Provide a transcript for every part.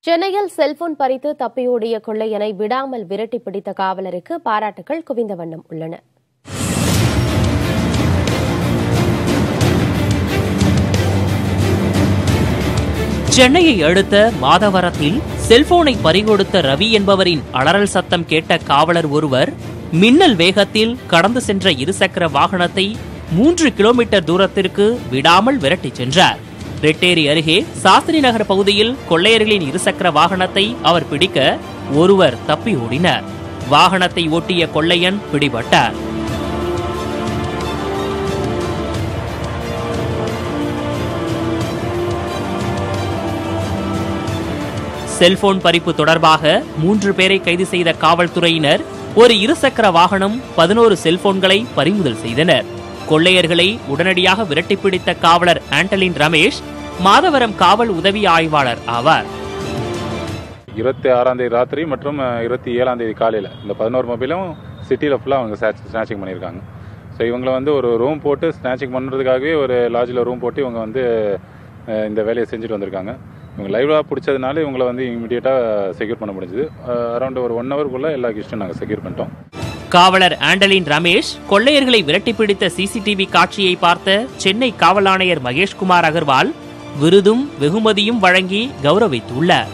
சென்னையில் செல்போன் பறித்து தப்பியோடிய கொள்ளையனை விடாமல் விரட்டி பிடித்த காவலருக்கு பாராட்டுகள் குவிந்த வண்ணம் உள்ளன சென்னையை அடுத்த மாதவரத்தில் செல்போனை பறிகொடுத்த ரவி என்பவரின் அலறல் சத்தம் கேட்ட காவலர் ஒருவர் மின்னல் வேகத்தில் கடந்து சென்ற இருசக்கர வாகனத்தை மூன்று கிலோமீட்டர் தூரத்திற்கு விடாமல் விரட்டிச் சென்றார் ரெட்டேரி அருகே சாஸ்திரி நகர் பகுதியில் கொள்ளையர்களின் இருசக்கர வாகனத்தை அவர் பிடிக்க ஒருவர் தப்பி ஓடினார் வாகனத்தை ஓட்டிய கொள்ளையன் பிடிபட்டார் செல்போன் பறிப்பு தொடர்பாக மூன்று பேரை கைது செய்த காவல்துறையினர் ஒரு இருசக்கர வாகனம் பதினோரு செல்போன்களை பறிமுதல் செய்தனர் கொள்ளையர்களை உடனடியாக விரட்டி பிடித்த காவலர் ஆண்டலின் ரமேஷ் மாதவரம் காவல் உதவி ஆய்வாளர் ஆவார் இருபத்தி ஆறாம் தேதி ராத்திரி மற்றும் இருபத்தி ஏழாம் தேதி காலையில் இந்த பதினோரு மொபைலும் சிட்டியில் ஃபுல்லாக அவங்க ஸ்நாச்சிங் பண்ணியிருக்காங்க ஸோ இவங்கள வந்து ஒரு ரூம் போட்டு ஸ்நாச்சிங் பண்ணுறதுக்காகவே ஒரு லாட்ஜில் ரூம் போட்டு இவங்க வந்து அஹ், இந்த வேலையை செஞ்சுட்டு வந்திருக்காங்க இவங்க லைவாக பிடிச்சதுனால இவங்கள வந்து இமீடியட்டாக செக்யூர் பண்ண முடிஞ்சுது அரௌண்ட் ஒரு ஒன் ஹவருக்குள்ளே எல்லா கிஸ்ட்டும் நாங்கள் செக்யூர் பண்ணிட்டோம் காவலர் ஆண்டலின் ரமேஷ் கொள்ளையர்களை விரட்டி பிடித்த சிசிடிவி காட்சியை பார்த்த சென்னை காவல் ஆணையர் மகேஷ்குமார் அகர்வால் விருதும் வெகுமதியும் வழங்கி கௌரவித்துள்ளார்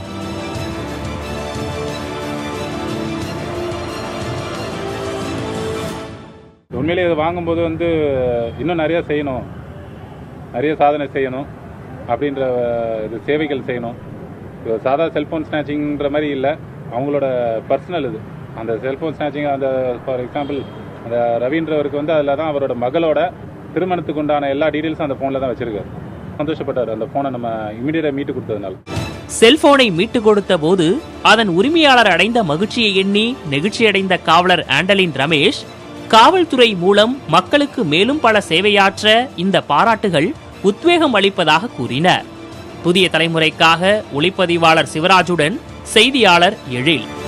உண்மையிலே இதை வாங்கும்போது வந்து இன்னும் நிறைய செய்யணும் நிறைய சாதனை செய்யணும் அப்படின்ற அஹ், இது சேவைகள் செய்யணும் இது சாதா செல்ஃபோன் ஸ்நாச்சிங்கிற மாதிரி இல்லை அவங்களோட பர்சனல் இது அந்த செல்ஃபோன் ஸ்நாச்சிங் அந்த ஃபார் எக்ஸாம்பிள் அந்த ரவீன்றவருக்கு வந்து அதில் தான் அவரோட மகளோட திருமணத்துக்கு உண்டான எல்லா டீட்டெயில்ஸும் அந்த ஃபோனில் தான் வச்சிருக்காரு சந்தோஷப்பட்டார் அந்த ஃபோனை நம்ம இமீடியட்டாக மீட்டு கொடுத்ததுனால செல்போனை மீட்டுக் கொடுத்த போது அதன் உரிமையாளர் அடைந்த மகிழ்ச்சியை எண்ணி நெகிழ்ச்சியடைந்த காவலர் ஆண்டலின் ரமேஷ் காவல்துறை மூலம் மக்களுக்கு மேலும் பல சேவையாற்ற இந்த பாராட்டுகள் உத்வேகம் அளிப்பதாக கூறினார் புதிய தலைமுறைக்காக ஒளிப்பதிவாளர் சிவராஜுடன் செய்தியாளர் எழில்